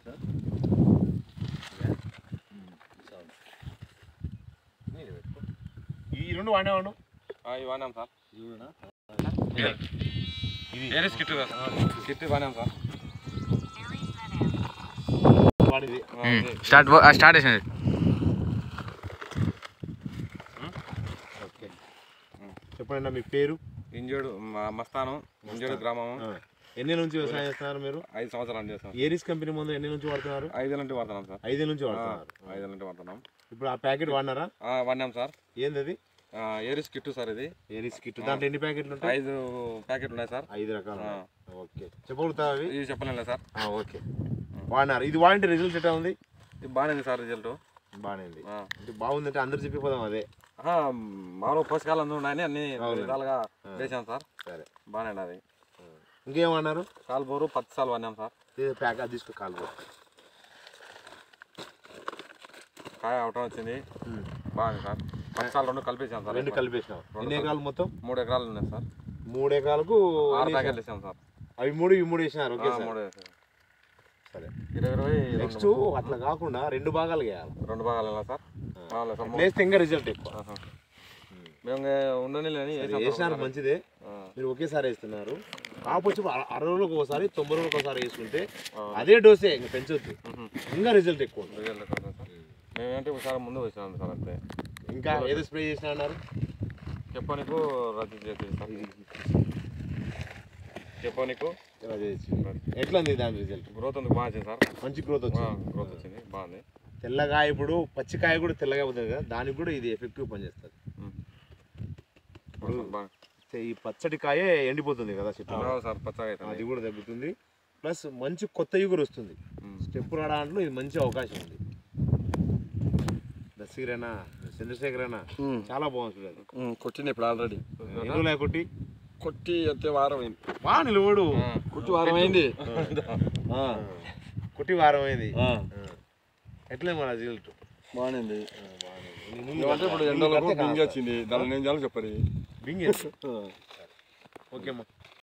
Sir ఈ రెండు వాడేవాడు ఇవి వాడినాం సార్ చూడనా ఇది ఏరీస్ కిట్ కిట్ వాడినాం సార్ వాడిది స్టార్ట్ స్టార్ట్ చేసింది ఓకే చెప్పండి మీ పేరు ఇంజోడు మస్తానం ఇంజోడు గ్రామం ఆ. ఎన్ని నుంచి వ్యవసాయం చేస్తున్నారు మీరు ఐదు సంవత్సరాలు చేస్తాం ఏరిస్ కంపెనీ ముందు ఎన్ని నుంచి వాడుతున్నారు ఐదేళ్ళ నుండి వాడుతున్నాం సార్ ఐదు నుంచి వాడుతున్నారు ఐదేళ్ళ నుండి వాడుతున్నాం ఇప్పుడు ఆ ప్యాకెట్ వాడినారా ఆ, వాడినాం సార్ ఏంది అది ఆ, ఏరీస్ కిట్ సార్ ఇది ఏరిస్ కిట్ దాంట్లో ఎన్ని ప్యాకెట్లు ఉంటాయి ఐదు ప్యాకెట్లు ఉన్నాయి సార్ ఐదు రకాలు ఆ. ఓకే చెప్పగలుగుతావా అవి ఇది చెప్పలేను సార్ ఆ, ఓకే వాడినారు ఇది వాడింటే రిజల్ట్ ఎట్లా ఉంది ఇది బాగానే సార్ రిజల్ట్ బాగానే ఉంది అంటే బాగుందంటే అందరు చెప్పిపోదాం అదే మామూలు పోషకాలు అందరూ ఉన్నాయని అన్ని అవునండి. విధాలుగా వేసాం సార్ సరే బాగానే అది ఇంకేమన్నారు కాల్బోరు పత్తి సాల్ వాడినాం సార్ ఇది ప్యాక్ అది తీసుకో కాలు కాయ అవటం వచ్చింది బాగుంది సార్ పత్తి సాల్ రెండు కలిపేసాం సార్ రెండు కలిపేసినాం ఎన్ని ఎకరాలు మొత్తం మూడు ఎకరాలు ఉన్నాయి సార్ మూడు ఎకరాలకు ఆరు ఎన్ని ప్యాకెట్లు వేసాం సార్ అవి మూడు ఇవి మూడు వేసినారు ఓకే ఆ, సార్ మూడు వేసాం. సరే ఇరవై ఇరవై నెక్స్ట్ అట్లా కాకుండా రెండు భాగాలు వేయాలి రెండు భాగాలు ఎలా సార్ అవునులే సార్ అట్లా వేస్తే ఇంకా రిజల్ట్ ఎక్కువ ఆహా. మేము ఇంకా ఉండని లేని సరే, వేసాం వేసినారు సార్. మంచిదే ఆ, మీరు ఒకేసారి వేస్తున్నారు కాపు వచ్చి అర- అరవై రోజులకు ఒకసారి తొంభై రోజులకు ఒకసారి వేసుకుంటే అవును. అదే డోసే ఇంకా పెంచొద్దు మ్మ్. ఇంకా రిజల్ట్ ఎక్కువ ఉంటుంది రిజల్ట్ కోసం సార్ మేమేంటే ఒకసారి ముందు వచ్చినాం సార్ అంతే ఇంకా ఏదో స్ప్రే చేసినా అన్నారు చెప్పనీకు రద్దు చేసి సార్ చెప్పనీకు ఇలా చేయొచ్చు. ఎట్లా ఉంది దాని రిజల్ట్ గ్రోత్ ఉంది బాగా వచ్చింది సార్ మంచి గ్రోత్ వచ్చింది గ్రోత్ వచ్చింది బాగుంది తెల్లగా ఇప్పుడు పచ్చికాయ కూడా తెల్లగా అవుతుంది కదా దానికి కూడా ఇది ఎఫెక్టివ్ పనిచేస్తుంది మ్మ్. ఇప్పుడు బాగా ఈ పచ్చడి కాయ ఎండిపోతుంది కదా చెట్టు అవును సార్ పచ్చగా అది అవుతుంది కూడా తగ్గుతుంది ప్లస్ మంచి కొత్త ఇగురు వస్తుంది మ్మ్. స్టెప్ రావడంలో ఇది మంచి అవకాశం ఉంది దశీరేనా చంద్రశేఖరేనా చాలా బాగుంది చూడండి కొట్టిన ఇప్పుడు ఆల్రెడీ ఎన్ని రోజులు కొట్టి కొట్టి అంతే వారం అయింది బాగా నిలబడు ఆ. కొట్టి వారం అయింది ఆ. కొట్టి వారం అయింది ఆ, ఎట్లే మన రిజల్ట్ బాగానేంది నీళ్ళు ఏమంటే ఇప్పుడు నీళ్ళు ఎండలకు కడితే బింగి కాస్త. వచ్చింది దాని నేను చాలా చెప్పారు బింగేసి ఓకే అమ్మా